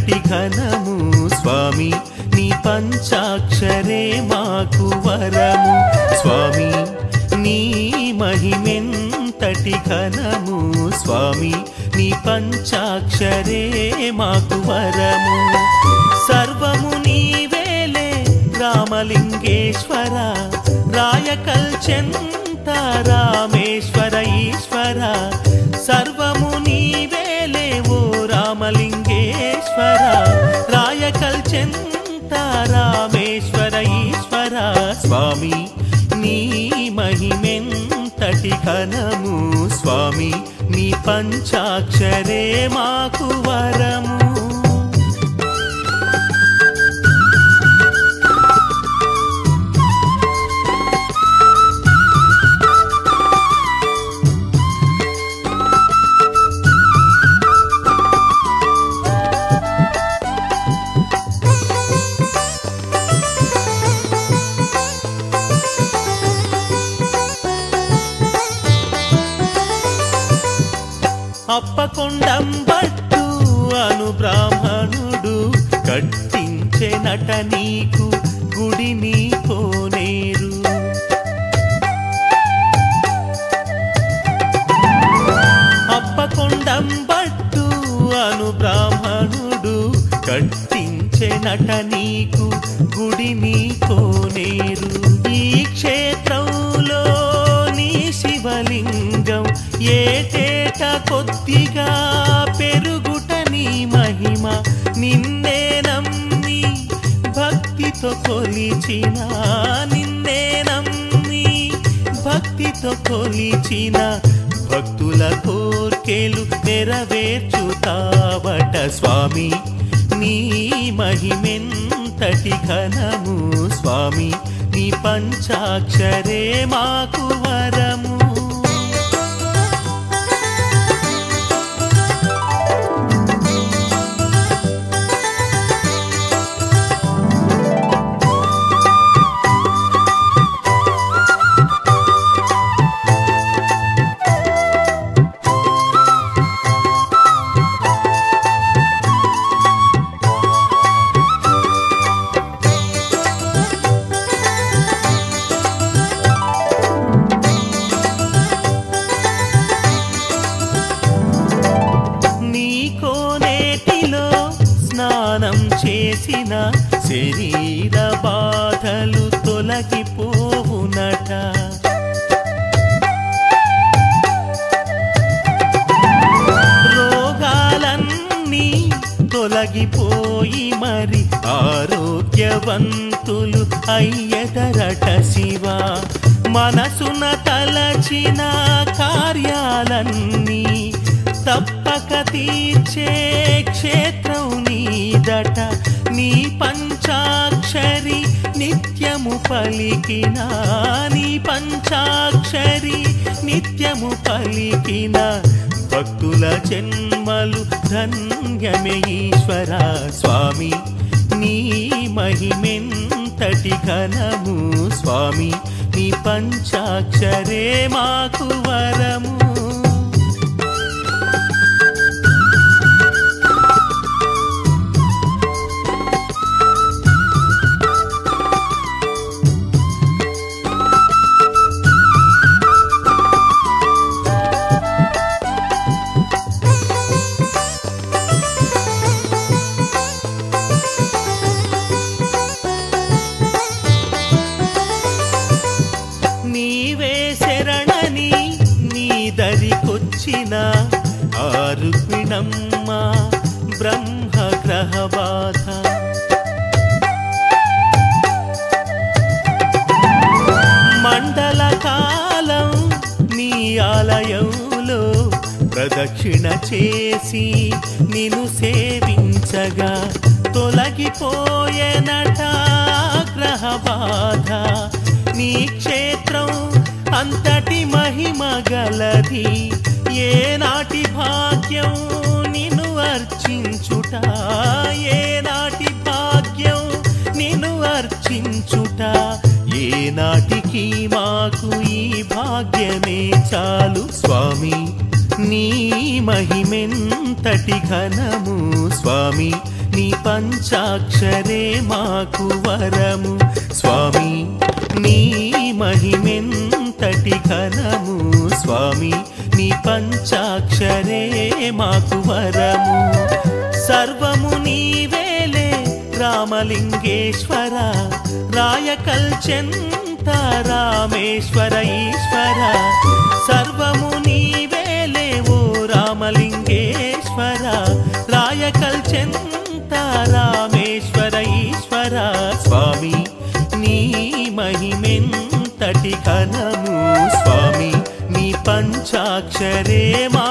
మెంతటి ఘనము స్వామి నీ పంచాక్షరే మాకు వరము స్వామి నీ మహిమెంతటి ఘనము స్వామి నీ పంచాక్షరే మాకు వరము సర్వము నీవేలే రామలింగేశ్వర రాయకల్ చెంత రామేశ్వర ఈశ్వర సర్వము నీవేలే ఓ రామలింగేశ్వర రాయకల్ చెంత రామేశ్వర ఈశ్వర స్వామి నీ మహిమెంతటి ఘనము స్వామి నీ పంచాక్షరే మాకు వరము అప్పకొండంబట్టు అను బ్రాహ్మణుడు కట్టించెనట నీకు గుడిని కోనేరు అప్పకొండంబట్టు అను బ్రాహ్మణుడు కట్టించెనట నీకు గుడిని కోనేరు ఈ క్షేత్రంలో నీ శివలింగం ఏటేట కొద్దిగా పెరుగుట నీ మహిమ నిన్నే నమ్మి భక్తితో కొలిచిన నిన్నే నమ్మి భక్తితో కొలిచిన భక్తుల కోర్కెలు నెరవేర్చుతావట స్వామి నీ మహిమెంతటి ఘనము స్వామి నీ పంచాక్షరే మాకు వరము నీ కోనేటిలో స్నానం చేసిన శరీర బాధలు తొలగిపోవునట రోగాలన్నీ తొలగిపోయి మరి ఆరోగ్యవంతులు అయ్యదరట శివ మనసున తలచిన కార్యాలన్నీ తప్పక తీర్చే క్షేత్రం నీదట నీ పంచాక్షరి నిత్యము పలికిన నీ పంచాక్షరి నిత్యము పలికిన భక్తుల జన్మలు ధన్యమే ఈశ్వర స్వామి నీ మహిమెంతటి ఘనము స్వామి నీ పంచాక్షరే మాకు వరము నీవే శరణని నీ దరికొచ్చిన ఆరుక్మిణమ్మ బ్రహ్మ గ్రహ బాధ మండల కాలం నీ ఆలయంలో ప్రదక్షిణ చేసి నిన్ను సేవించగా తొలగిపోయేనట గ్రహ బాధ నీ క్షేత్రం అంతటి మహిమ గలది ఏనాటి భాగ్యం నిన్ను అర్చించుట ఏనాటి భాగ్యం నిన్ను అర్చించుట ఏనాటికి మాకు ఈ భాగ్యమే చాలు స్వామి నీ మహిమెంతటి ఘనము స్వామి నీ పంచాక్షరే మాకు వరము స్వామి నీ మహిమెంతటి ఘనము స్వామి నీ పంచాక్షరే మాకు వరము సర్వము నీవేలే రామలింగేశ్వర రాయకల్ చెంత రామేశ్వర ఈశ్వర సర్వము నీవేలే ఓ రామలింగేశ్వర రాయకల్ చెంత రామేశ్వర ఈశ్వర స్వామి నీ మహిమెంతటి ఘనము స్వామి నీ పంచాక్షరే మా